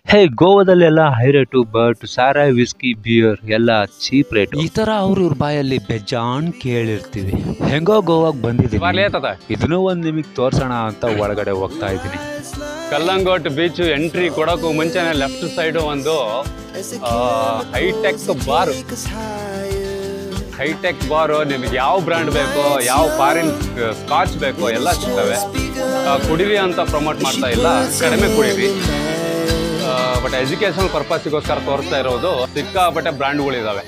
ಹೇ ಗೋವಾದಲ್ಲೆಲ್ಲ high rate but ಸಾರಾಯಿ whisky beer ಎಲ್ಲ ಚೀಪ್ ರೇಟ್ ಈ ತರ ಅವ್ರ ಇವ್ರ ಬಾಯಲ್ಲಿ ಬೆಜಾನ್ ಕೇಳಿರ್ತೀವಿ ಹೆಂಗೋ ಗೋವಾಗ್ ಬಂದಿದ್ದೀವಿ ಇದನ್ನೂ ಒಂದ್ ನಿಮಗೆ ತೋರ್ಸೋಣ ಅಂತ ಒಳಗಡೆ ಹೋಗ್ತಾ ಇದ್ದೀನಿ ಕಲ್ಲಂಗೋಟ್ ಬೀಚ್ ಎಂಟ್ರಿ ಕೊಡೋಕ್ಕೂ ಮುಂಚೆನೆ ಲೆಫ್ಟ್ ಸೈಡು ಒಂದು ಹೈಟೆಕ್ ಬಾರ್ ಹೈಟೆಕ್ ಬಾರು ನಿಮ್ಗೆ ಯಾವ ಬ್ರ್ಯಾಂಡ್ ಬೇಕೋ ಯಾವ ಫಾರಿನ್ ಸ್ಕಾಚ್ ಬೇಕೋ ಎಲ್ಲ ಸಿಗ್ತವೆ ಆ, ಕುಡೀರಿ ಅಂತ ಪ್ರಮೋಟ್ ಮಾಡ್ತಾ ಇಲ್ಲ ಕಡಿಮೆ ಕುಡೀರಿ ಬಟ್ ಎಜುಕೇಶನ್ ಪರ್ಪಸ್ಗೋಸ್ಕರ ತೋರಿಸ್ತಾ ಇರೋದು ಸಿಕ್ಕಾಪಟ್ಟೆ ಬ್ರ್ಯಾಂಡ್ಗಳಿದಾವೆ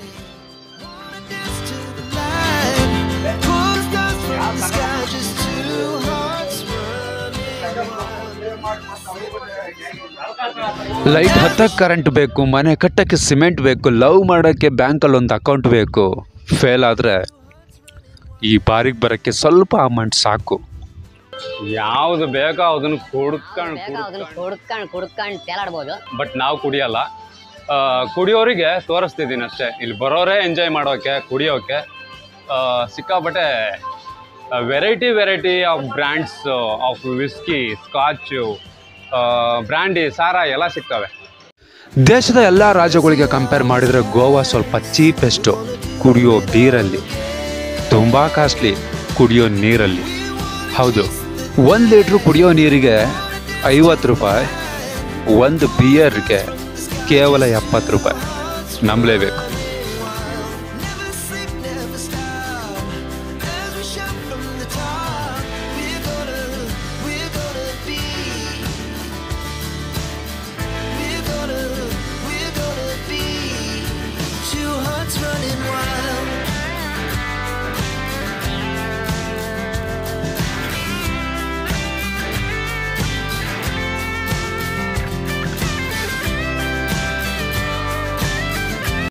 ಲೈಟ್ ಹತ್ತಕ್ಕೆ ಕರೆಂಟ್ ಬೇಕು ಮನೆ ಕಟ್ಟಕ್ಕೆ ಸಿಮೆಂಟ್ ಬೇಕು ಲವ್ ಮಾಡೋಕ್ಕೆ ಬ್ಯಾಂಕಲ್ಲಿ ಒಂದು ಅಕೌಂಟ್ ಬೇಕು ಫೇಲ್ ಆದರೆ ಈ ಬಾರಿಗೆ ಬರೋಕ್ಕೆ ಸ್ವಲ್ಪ ಅಮೌಂಟ್ ಸಾಕು ಯಾವ್ದು ಬೇಕೋ ಅದನ್ನು ಕುಡ್ಕೊಂಡು ಬೇಗ ಅದನ್ನ ಕುಡ್ಕೊಂಡ್ ಕುಡ್ಕೊಂಡ್ ತೇಲಾಡ್ಬೋದು ಬಟ್ ನಾವು ಕುಡಿಯಲ್ಲ ಆ, ಕುಡಿಯೋರಿಗೆ ತೋರಿಸ್ತಿದ್ದೀನಿ ಅಷ್ಟೇ ಇಲ್ಲಿ ಬರೋರೇ ಎಂಜಾಯ್ ಮಾಡೋಕೆ ಕುಡಿಯೋಕೆ ಆ, ಸಿಕ್ಕಾಪಟ್ಟೆ variety variety of brands of whisky scotch brandy ಸಾರ ಎಲ್ಲ ಸಿಗ್ತವೆ ದೇಶದ ಎಲ್ಲ ರಾಜ್ಯಗಳಿಗೆ ಕಂಪೇರ್ ಮಾಡಿದರೆ ಗೋವಾ ಸ್ವಲ್ಪ ಚೀಪೆಸ್ಟು ಕುಡಿಯೋ ಬೀರಲ್ಲಿ ತುಂಬ ಕಾಸ್ಟ್ಲಿ ಕುಡಿಯೋ ನೀರಲ್ಲಿ ಹೌದು ಒಂದು ಲೀಟ್ರ್ ಕುಡಿಯೋ ನೀರಿಗೆ ಐವತ್ತು ರೂಪಾಯಿ ಒಂದು ಬಿಯರ್ಗೆ ಕೇವಲ ಎಪ್ಪತ್ತು ರೂಪಾಯಿ ನಂಬಲೇಬೇಕು